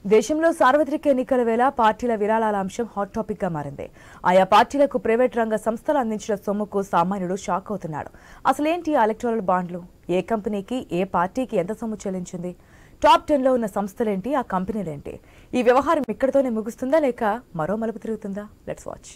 దేశంలో సార్వత్రిక ఎన్నికల వేళ పార్టీల విరాళాల అంశం హాట్ టాపిక్ గా మారింది ఆయా పార్టీలకు ప్రైవేట్ రంగ సంస్థలు అందించిన సొమ్ముకు సామాన్యుడు షాక్ అవుతున్నాడు అసలేంటి ఆ ఎలక్టోరల్ బాండ్లు ఏ కంపెనీకి ఏ పార్టీకి ఎంత సొమ్ము చెల్లించింది టాప్ టెన్ లో ఉన్న సంస్థలేంటి ఆ కంపెనీలేంటి ఈ వ్యవహారం ఇక్కడితోనే ముగుస్తుందా లేక మరో మలుపు తిరుగుతుందా లెట్స్ వాచ్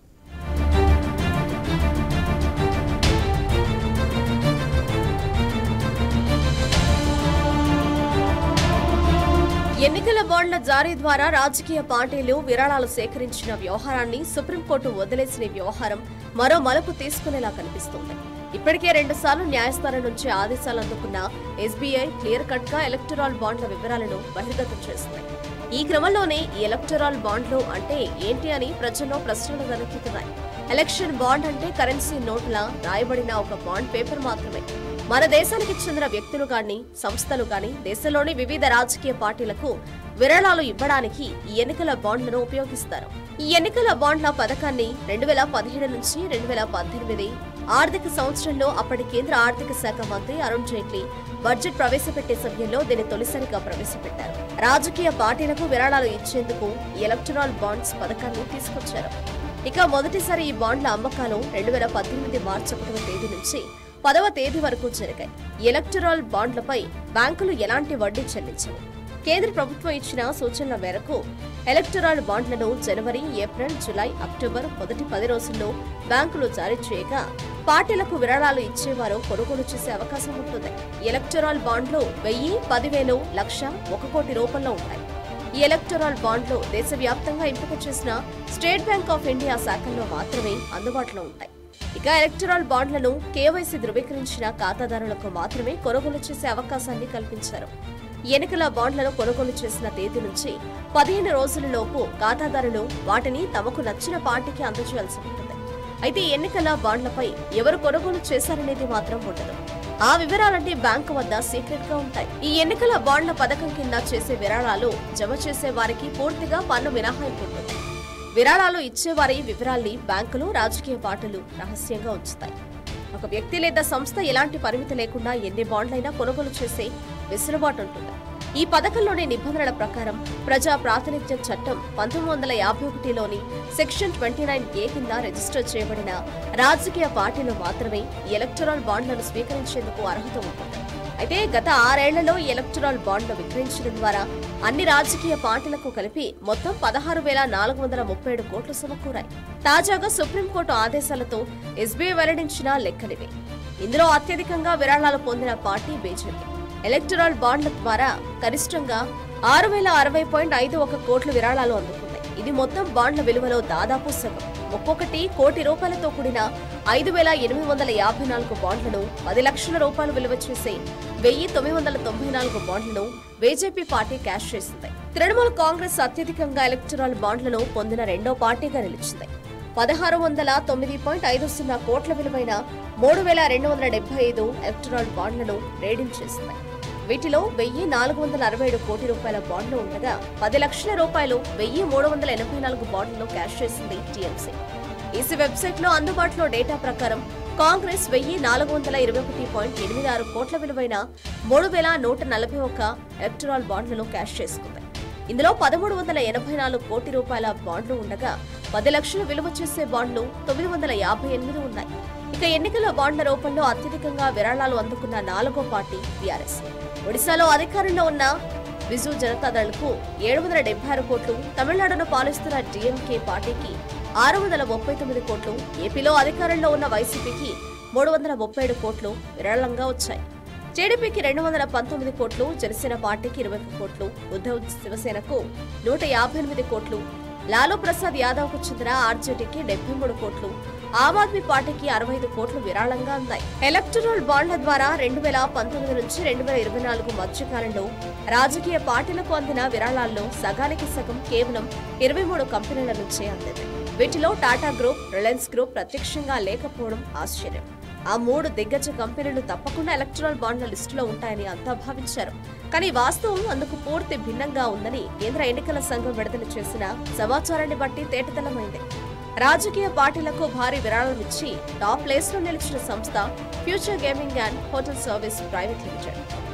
ఎన్నికల బాండ్ల జారీ ద్వారా రాజకీయ పార్టీలు విరాళాలు సేకరించిన వ్యవహారాన్ని సుప్రీంకోర్టు వదిలేసిన ఈ వ్యవహారం మరో మలుపు తీసుకునేలా కనిపిస్తోంది ఇప్పటికే రెండుసార్లు న్యాయస్థానం నుంచి ఆదేశాలు అందుకున్న ఎస్బీఐ క్లియర్ కట్ గా ఎలక్టరాల్ బాండ్ల వివరాలను బహిర్గతం చేసింది ఈ క్రమంలోనే ఈ ఎలక్టరాల్ బాండ్లు అంటే ఏంటి అని ప్రజల్లో ప్రశ్నలు వెనక్కితున్నాయి ఎలక్షన్ బాండ్ అంటే కరెన్సీ నోట్లా రాయబడిన ఒక బాండ్ పేపర్ మాత్రమే మన దేశానికి చెందిన వ్యక్తులు గాని సంస్థలు గాని దేశంలోని వివిధ రాజకీయ పార్టీలకు విరాళాలు ఇవ్వడానికి ఈ ఎన్నికల బాండ్లను ఉపయోగిస్తారు ఈ ఎన్నికల బాండ్ల పథకాన్ని రెండు వేల పదిహేడు నుంచి రెండు వేల పద్దెనిమిది ఆర్థిక సంవత్సరంలో అప్పటి కేంద్ర ఆర్థిక శాఖ మంత్రి అరుణ్ జైట్లీ బడ్జెట్ ప్రవేశపెట్టే సమయంలో దీన్ని తొలిసారిగా ప్రవేశపెట్టారు రాజకీయ పార్టీలకు విరాళాలు ఇచ్చేందుకు ఈ ఎలక్టరాల్ బాండ్స్ పథకాన్ని తీసుకొచ్చారు ఇక మొదటిసారి ఈ బాండ్ల అమ్మకాలు రెండు వేల పద్దెనిమిది మార్చి ఒకటవ తేదీ నుంచి పదవ తేదీ వరకు జరిగాయి ఈ ఎలక్టరాల్ బాండ్లపై బ్యాంకులు ఎలాంటి వడ్డీ చెల్లించవు కేంద్ర ప్రభుత్వం ఇచ్చిన సూచనల మేరకు ఎలక్టరాల్ బాండ్లను జనవరి ఏప్రిల్ జులై అక్టోబర్ మొదటి పది రోజుల్లో బ్యాంకులు జారీ చేయగా పార్టీలకు విరాళాలు ఇచ్చేవారు కొనుగోలు చేసే అవకాశం ఉంటుంది ఈ ఎలక్టరాల్ బాండ్లు వెయ్యి పదివేలు లక్ష ఒక కోటి రూపంలో ఉంటాయి ఈ ఎలక్టరాల్ బాండ్లు దేశవ్యాప్తంగా ఎంపిక చేసిన స్టేట్ బ్యాంక్ ఆఫ్ ఇండియా శాఖల్లో మాత్రమే అందుబాటులో ఉంటాయి ఇక ఎలక్టరాల్ బాండ్లను కేవైసీ ధృవీకరించిన ఖాతాదారులకు మాత్రమే కొనుగోలు చేసే అవకాశాన్ని కల్పించారు ఈ ఎన్నికల బాండ్లను కొనుగోలు చేసిన తేదీ నుంచి పదిహేను రోజులలోపు ఖాతాదారులు వాటిని తమకు నచ్చిన పార్టీకి అందజేయాల్సి ఉంటుంది అయితే ఈ ఎన్నికల బాండ్లపై ఎవరు కొనుగోలు చేశారనేది మాత్రం ఉండదు ఆ వివరాలన్నీ బ్యాంకు వద్ద సీక్రెట్ గా ఉంటాయి ఈ ఎన్నికల బాండ్ల పథకం కింద చేసే విరాళాలు జమ చేసే వారికి పూర్తిగా పన్ను మినహాయింపు ఉంటుంది విరాళాలు ఇచ్చేవారి వివరాల్ని బ్యాంకులు రాజకీయ పార్టీలు రహస్యంగా ఉంచుతాయి ఒక వ్యక్తి లేదా సంస్థ ఎలాంటి పరిమితి లేకుండా ఎన్ని బాండ్లైనా కొనుగోలు చేసే వెసులుబాటు ఉంటుంది ఈ పథకంలోని నిబంధనల ప్రకారం ప్రజా ప్రాతినిధ్య చట్టం పంతొమ్మిది వందల యాభై ఒకటిలోని సెక్షన్ ట్వంటీ నైన్ ఏ కింద రిజిస్టర్ చేయబడిన రాజకీయ పార్టీలు మాత్రమే ఈ ఎలక్టరల్ బాండ్లను స్వీకరించేందుకు అర్హత ఉంటుంది అయితే గత ఆరేళ్లలో ఈ ఎలక్టరల్ బాండ్లు విక్రయించడం ద్వారా అన్ని రాజకీయ పార్టీలకు కలిపి మొత్తం పదహారు వేల నాలుగు వందల ముప్పై ఏడు కోట్లు సమకూరాయి తాజాగా సుప్రీంకోర్టు ఆదేశాలతో ఎస్బీఐ వెల్లడించిన లెక్కలివి ఇందులో అత్యధికంగా విరాళాలు పొందిన పార్టీ బీజేపీ ఎలక్టరల్ బాండ్ల ద్వారా గరిష్టంగా ఆరు వేల అరవై పాయింట్ ఐదు ఒక కోట్ల విరాళాలు అందుకుంది ఇది మొత్తం బాండ్ల విలువలో దాదాపు సగం ఒక్కొక్కటి కోటి రూపాయలతో కూడిన ఐదు వేల ఎనిమిది వందల యాభై నాలుగు బాండ్లను పది లక్షల రూపాయలు విలువ చేసే వెయ్యి తొమ్మిది వందల తొంభై నాలుగు బాండ్లను బీజేపీ పార్టీ క్యాష్ చేసింది తృణమూల్ కాంగ్రెస్ అత్యధికంగా ఎలక్టరల్ బాండ్లను పొందిన రెండో పార్టీగా నిలిచింది పదహారు వందల తొమ్మిది పాయింట్ ఐదు సున్నా కోట్ల విలువైన మూడు వేల రెండు వందల డెబ్బై ఐదు ఎలక్టరల్ బాండ్లను రేడింగ్ చేసింది వీటిలో వెయ్యి నాలుగు వందల అరవై ఏడు కోటి రూపాయల బాండ్లు ఉండగా పది లక్షల రూపాయలు వెయ్యి మూడు వందల ఎనభై నాలుగు బాండ్లను క్యాష్ చేసింది టీఎంసీ ఈసీ వెబ్సైట్ లో అందుబాటులో డేటా ప్రకారం కాంగ్రెస్ వెయ్యి నాలుగు వందల ఇరవై ఒకటి పాయింట్ ఎనిమిది ఆరు కోట్ల విలువైన మూడు వేల నూట నలభై ఒక్క ఎలక్టరాల్ బాండ్లను క్యాష్ చేసుకుంది ఇందులో పదమూడు వందల ఎనభై నాలుగు కోటి రూపాయల బాండ్లు ఉండగా పది లక్షల విలువ చేసే బాండ్లు తొమ్మిది వందల యాభై ఎనిమిది ఉన్నాయి ఇక ఎన్నికల బాండ్ల రూపంలో అత్యధికంగా విరాళాలు అందుకున్న నాలుగో పార్టీ బీఆర్ఎస్ ఒడిశాలో అధికారంలో ఉన్న బిజు జనతాదళ్కు ఏడు వందల డెబ్బై ఆరు కోట్లు తమిళనాడును పాలిస్తున్న డిఎంకే పార్టీకి ఆరు వందల ముప్పై తొమ్మిది కోట్లు ఏపీలో అధికారంలో ఉన్న వైసీపీకి మూడు వందల ముప్పై ఏడు కోట్లు విరాళంగా వచ్చాయి టీడీపీకి రెండు వందల పంతొమ్మిది కోట్లు జనసేన పార్టీకి ఇరవై ఒక్క కోట్లు ఉద్ధవ్ శివసేనకు నూట యాభై ఎనిమిది కోట్లు లాలూ ప్రసాద్ యాదవ్ కు చెందిన ఆర్జేడీకి డెబ్బై మూడు కోట్లు ఆమ్ ఆద్మీ పార్టీకి అరవై ఐదు కోట్లు విరాళంగా అందాయి ఎలక్టరల్ బాండ్ల ద్వారా రెండు వేల పంతొమ్మిది నుంచి రెండు వేల ఇరవై నాలుగు మధ్యకాలంలో రాజకీయ పార్టీలకు అందిన విరాళాల్లో సగానికి సగం కేవలం ఇరవై మూడు కంపెనీల నుంచే అందింది వీటిలో టాటా గ్రూప్ రిలయన్స్ గ్రూప్ ప్రత్యక్షంగా లేకపోవడం ఆశ్చర్యం ఆ మూడు దిగ్గజ కంపెనీలు తప్పకుండా ఎలక్టరల్ బాండ్ల లిస్టులో ఉంటాయని అంతా భావించారు కానీ వాస్తవం అందుకు పూర్తి భిన్నంగా ఉందని కేంద్ర ఎన్నికల సంఘం విడుదల చేసిన సమాచారాన్ని బట్టి తేటతెల్లమైంది రాజకీయ పార్టీలకు భారీ విరాళం ఇచ్చి టాప్ ప్లేస్ లో నిలిచిన సంస్థ Future Gaming and Hotel Service Private Limited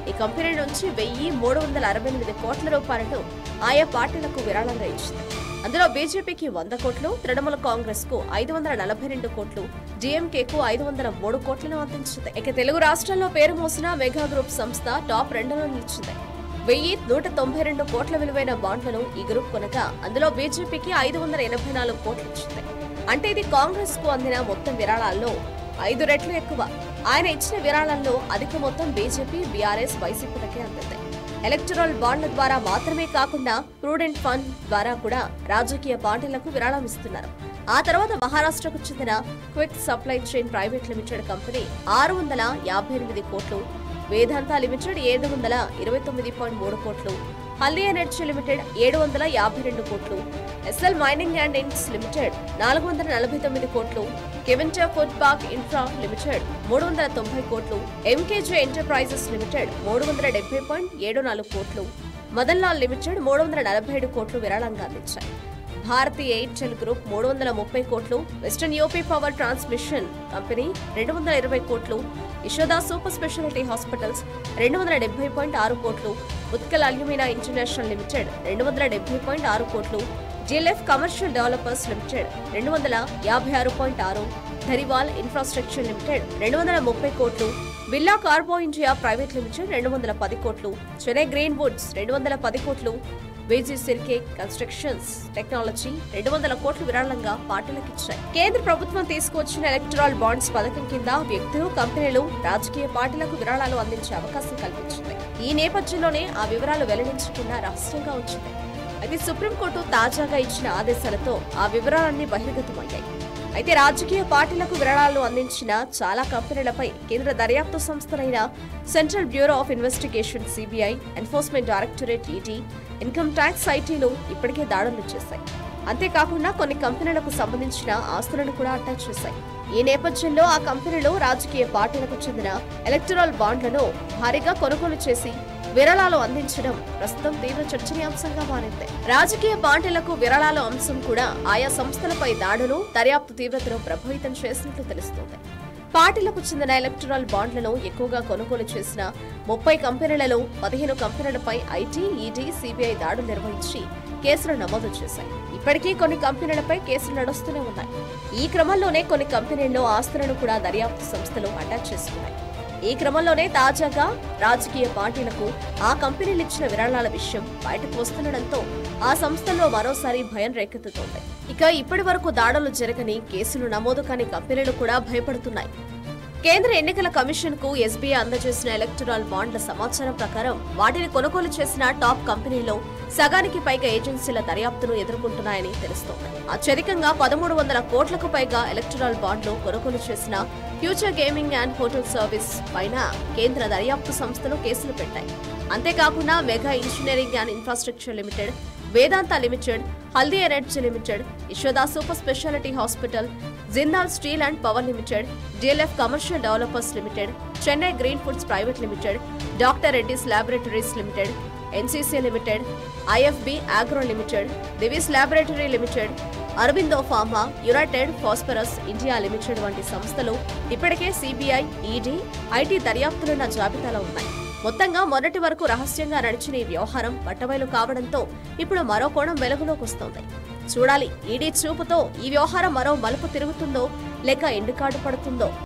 ఈ కంపెనీ నుంచి వెయ్యి మూడు వందల అరవై ఎనిమిది కోట్ల రూపాయలను ఆయా పార్టీలకు విరాళంగా ఇచ్చింది అందులో బీజేపీకి వంద కోట్లు తృణమూల కాంగ్రెస్ కు ఐదు వందల నలభై రెండు కోట్లు డీఎంకేకు ఐదు వందల మూడు కోట్లను అందించింది ఇక తెలుగు రాష్ట్రాల్లో పేరు మోసిన మెగా గ్రూప్ సంస్థ టాప్ రెండులో నిలిచింది వెయ్యి నూట తొంభై రెండు కోట్ల విలువైన బాండ్లను ఈ గ్రూప్ కొనగా అందులో బీజేపీకి ఐదు వందల ఎనభై నాలుగు కోట్లు ఇచ్చింది అంటే ఇది కాంగ్రెస్ కు అందిన మొత్తం విరాళాల్లో ఐదు రెట్లు ఎక్కువ ఆయన ఇచ్చిన విరాళాల్లో అధిక మొత్తం బీజేపీ బీఆర్ఎస్ వైసీపీలకే అందింది ఎలక్టరల్ బాండ్ల ద్వారా మాత్రమే కాకుండా ప్రూడెంట్ ఫండ్ ద్వారా కూడా రాజకీయ పార్టీలకు విరాళం ఇస్తున్నారు ఆ తర్వాత మహారాష్ట్రకు చెందిన Quick Supply Chain Private Limited company ఆరు వందల యాభై ఎనిమిది కోట్లు వేదాంత లిమిటెడ్ ఏడు వందల ఇరవై తొమ్మిది పాయింట్ మూడు కోట్లు హల్దీ ఎనర్జీ లిమిటెడ్ ఏడు వందల యాభై రెండు కోట్లు ఎస్ఎల్ మైనింగ్ అండ్ ఇండ్స్ లిమిటెడ్ నాలుగు వందల నలభై తొమ్మిది కోట్లు Keventer Food Park Infra Limited మూడు వందల తొంభై కోట్లు ఎంకేజీ ఎంటర్ప్రైజెస్ లిమిటెడ్ మూడు వందల డెబ్బై పాయింట్ ఏడు నాలుగు కోట్లు మదన్ లాల్ లిమిటెడ్ మూడు వందల నలభై ఏడు కోట్లు విరాళంగా అందించాయి భారతీయ ఎయిర్టెల్ గ్రూప్ మూడు వందల ముప్పై కోట్లు Western UP Power Transmission company రెండు వందల ఇరవై కోట్లు యశోదా సూపర్ స్పెషాలిటీ హాస్పిటల్స్ రెండు వందల డెబ్బై పాయింట్ ఆరు కోట్లు ఉత్కల్ అల్యూమినా ఇంటర్నేషనల్ లిమిటెడ్ రెండు వందల డెబ్బై పాయింట్ ఆరు కోట్లు జిఎల్ఎఫ్ కమర్షియల్ డెవలపర్స్ లిమిటెడ్ రెండు వందల యాభై ఆరు పాయింట్ ఆరు ధరివాల్ ఇన్ఫ్రాస్ట్రక్చర్ లిమిటెడ్ రెండు వందల ముప్పై కోట్లు Birla Carbon India Private Limited రెండు వందల పది కోట్లు చెన్నై గ్రీన్ వుడ్స్ రెండు వందల పది కోట్లు వేజీ సిర్కే కన్స్ట్రక్షన్స్ టెక్నాలజీ రెండు వందల కోట్లు విరాళంగా పార్టీలకు ఇచ్చాయి కేంద్ర ప్రభుత్వం తీసుకువచ్చిన ఎలక్టరల్ బాండ్స్ పథకం కింద వ్యక్తులు కంపెనీలు రాజకీయ పార్టీలకు విరాళాలు అందించే అవకాశం కల్పించింది ఈ నేపథ్యంలోనే ఆ వివరాలు వెల్లడించకుండా రహస్యంగా వచ్చింది అయితే సుప్రీంకోర్టు తాజాగా ఇచ్చిన ఆదేశాలతో ఆ వివరాలన్నీ బహిర్గతమయ్యాయి అయితే రాజకీయ పార్టీలకు విరాళాలు అందించిన చాలా కంపెనీలపై కేంద్ర దర్యాప్తు సంస్థలైన Central Bureau of Investigation CBI Enforcement Directorate ED Income Tax ఐటీలు ఇప్పటికే దాడులు చేశాయి అంతేకాకుండా కొన్ని కంపెనీలకు సంబంధించిన ఆస్తులను కూడా అటాచ్ చేశాయి ఈ నేపథ్యంలో ఆ కంపెనీలు రాజకీయ పార్టీలకు చెందిన ఎలక్టరల్ బాండ్లను భారీగా కొనుగోలు చేసి విరాళాలు అందించడం ప్రస్తుతం తీవ్ర చర్చనీయాంశంగా మారింది రాజకీయ పార్టీలకు విరాళాల అంశం కూడా ఆయా సంస్థలపై దాడులు దర్యాప్తు తీవ్రతను ప్రభావితం చేసినట్లు తెలుస్తోంది పార్టీలకు చెందిన ఎలక్టరల్ బాండ్లను ఎక్కువగా కొనుగోలు చేసిన ముప్పై కంపెనీలలో పదిహేను కంపెనీలపై ఐటీ ఈడీ సిబిఐ దాడులు నిర్వహించి కేసులు నమోదు చేశాయి ఇప్పటికీ కొన్ని కంపెనీలపై కేసులు నడుస్తూనే ఉన్నాయి ఈ క్రమంలోనే కొన్ని కంపెనీల్లో ఆస్తులను కూడా దర్యాప్తు సంస్థలు అటాచ్ చేసుకున్నాయి ఈ క్రమంలోనే తాజాగా రాజకీయ పార్టీలకు ఆ కంపెనీలు ఇచ్చిన విరాళాల విషయం బయటకు వస్తుండటంతో ఆ సంస్థల్లో మరోసారి భయం రేకెత్తుతోంది ఇక ఇప్పటి వరకు దాడులు జరగని కేసులు నమోదు కాని కంపెనీలు కూడా భయపడుతున్నాయి కేంద్ర ఎన్నికల కమిషన్ కు ఎస్బీఐ అందజేసిన ఎలక్టరల్ బాండ్ల సమాచారం ప్రకారం వాటిని కొనుగోలు చేసిన టాప్ కంపెనీలో సగానికి పైగా ఏజెన్సీల దర్యాప్తును ఎదుర్కొంటున్నాయని తెలుస్తోంది అత్యధికంగా పదమూడు వందల కోట్లకు పైగా ఎలక్టరల్ బాండ్లు కొనుగోలు చేసిన Future Gaming and Hotel Service పైన కేంద్ర దర్యాప్తు సంస్థలు కేసులు పెట్టాయి అంతేకాకుండా Mega Engineering and Infrastructure Limited Vedanta Limited Haldia Energy Limited Yashoda Super Speciality Hospital Jindal Steel and Power Limited DLF Commercial Developers Limited Chennai Green Foods Private Limited Doctor Reddy's Laboratories Limited NCC Limited IFB Agro Limited Divi's Laboratory Limited Aurobindo Pharma United Phosphorus India Limited వంటి సంస్థలు ఇప్పటికే CBI ED IT దర్యాప్తులున్న జాబితాలో ఉన్నాయి మొత్తంగా మొదటి వరకు రహస్యంగా నడిచిన ఈ వ్యవహారం పట్టబయలు కావడంతో ఇప్పుడు మరో కోణం వెలుగులోకి వస్తోంది చూడాలి ఈడీ చూపుతో ఈ వ్యవహారం మరో మలుపు తిరుగుతుందో లేక ఎండుకాడు పడుతుందో